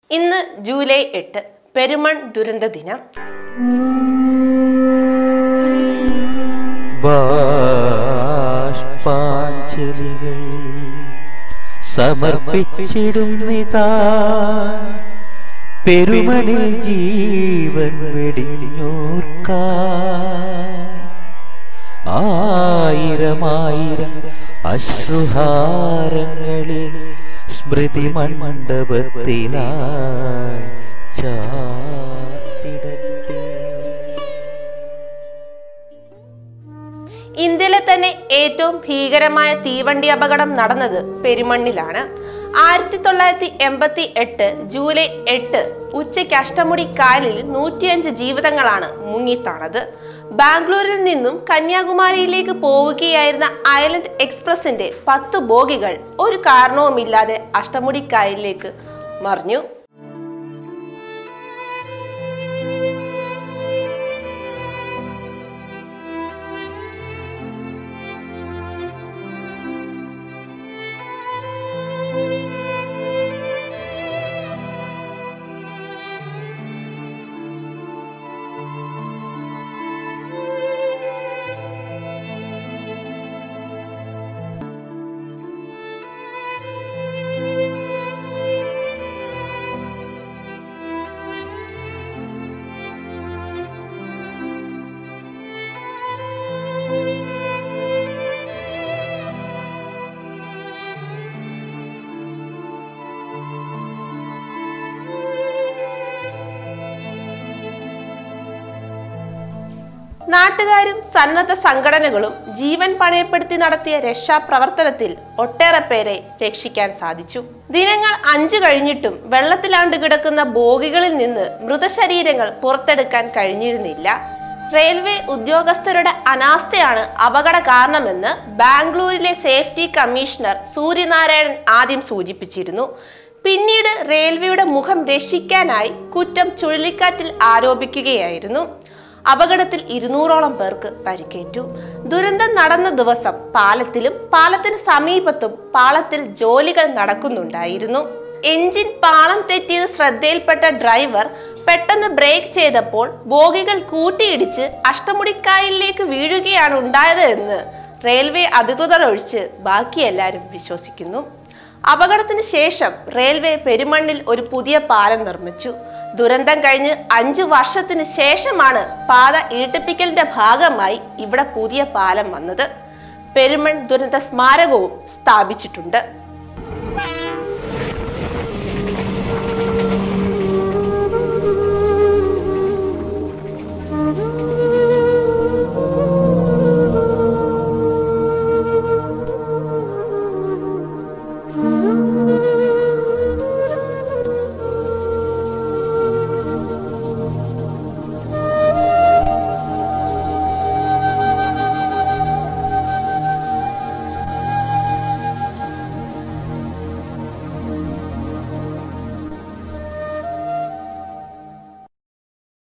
ഇന്ന് ജൂലൈ എട്ട് പെരുമൺ ദുരന്ത ദിനം ബാഷ്പാഞ്ജലികൾ സമർപ്പിച്ചിടുന്നിതാ പെരുമണിൽ ജീവൻ വെടിഞ്ഞോർക്ക ആയിരമായിരം അശ്രുഹാരങ്ങളിൽ സ്മൃതി മണ്ഡപത്തിലായി ചാർത്തിടട്ടെ ഇന്ത്യയിലെ തന്നെ ഏറ്റവും ഭീകരമായ തീവണ്ടി അപകടം നടന്നത് പെരുമണ്ണിലാണ് ആയിരത്തി തൊള്ളായിരത്തി എൺപത്തി എട്ട് ജൂലൈ എട്ട് ഉച്ചയ്ക്ക് അഷ്ടമുടി കായലിൽ നൂറ്റിയഞ്ച് ജീവിതങ്ങളാണ് മുങ്ങിത്താണത് ബാംഗ്ലൂരിൽ നിന്നും കന്യാകുമാരിയിലേക്ക് പോവുകയായിരുന്ന ഐലൻഡ് എക്സ്പ്രസിന്റെ പത്ത് ബോഗികൾ ഒരു കാരണവുമില്ലാതെ അഷ്ടമുടി കായലിലേക്ക് മറിഞ്ഞു നാട്ടുകാരും സന്നദ്ധ സംഘടനകളും ജീവൻ പണയപ്പെടുത്തി നടത്തിയ രക്ഷാപ്രവർത്തനത്തിൽ ഒട്ടേറെ പേരെ രക്ഷിക്കാൻ സാധിച്ചു ദിനങ്ങൾ അഞ്ചു കഴിഞ്ഞിട്ടും വെള്ളത്തിലാണ്ട് കിടക്കുന്ന ബോഗികളിൽ നിന്ന് മൃതശരീരങ്ങൾ പുറത്തെടുക്കാൻ കഴിഞ്ഞിരുന്നില്ല റെയിൽവേ ഉദ്യോഗസ്ഥരുടെ അനാസ്ഥയാണ് അപകട കാരണമെന്ന് ബാംഗ്ലൂരിലെ സേഫ്റ്റി കമ്മീഷണർ സൂര്യനാരായണൻ ആദ്യം സൂചിപ്പിച്ചിരുന്നു പിന്നീട് റെയിൽവേയുടെ മുഖം രക്ഷിക്കാനായി കുറ്റം ചുഴലിക്കാറ്റിൽ ആരോപിക്കുകയായിരുന്നു അപകടത്തിൽ ഇരുന്നൂറോളം പേർക്ക് പരിക്കേറ്റു ദുരന്തം നടന്ന ദിവസം പാലത്തിലും പാലത്തിന് സമീപത്തും പാളത്തിൽ ജോലികൾ നടക്കുന്നുണ്ടായിരുന്നു എഞ്ചിൻ പാളം തെറ്റിയത് ശ്രദ്ധയിൽപ്പെട്ട ഡ്രൈവർ പെട്ടെന്ന് ബ്രേക്ക് ചെയ്തപ്പോൾ ബോഗികൾ കൂട്ടിയിടിച്ച് അഷ്ടമുടിക്കായലിലേക്ക് വീഴുകയാണ് ഉണ്ടായത് എന്ന് റെയിൽവേ അധികൃതർ ഒഴിച്ച് ബാക്കി എല്ലാവരും വിശ്വസിക്കുന്നു അപകടത്തിന് ശേഷം റെയിൽവേ പെരുമണ്ണിൽ ഒരു പുതിയ പാലം നിർമ്മിച്ചു ദുരന്തം കഴിഞ്ഞ് അഞ്ചു വർഷത്തിന് ശേഷമാണ് പാത ഇരട്ടിപ്പിക്കലിന്റെ ഭാഗമായി ഇവിടെ പുതിയ പാലം വന്നത് പെരുമൺ ദുരന്ത സ്മാരകവും സ്ഥാപിച്ചിട്ടുണ്ട്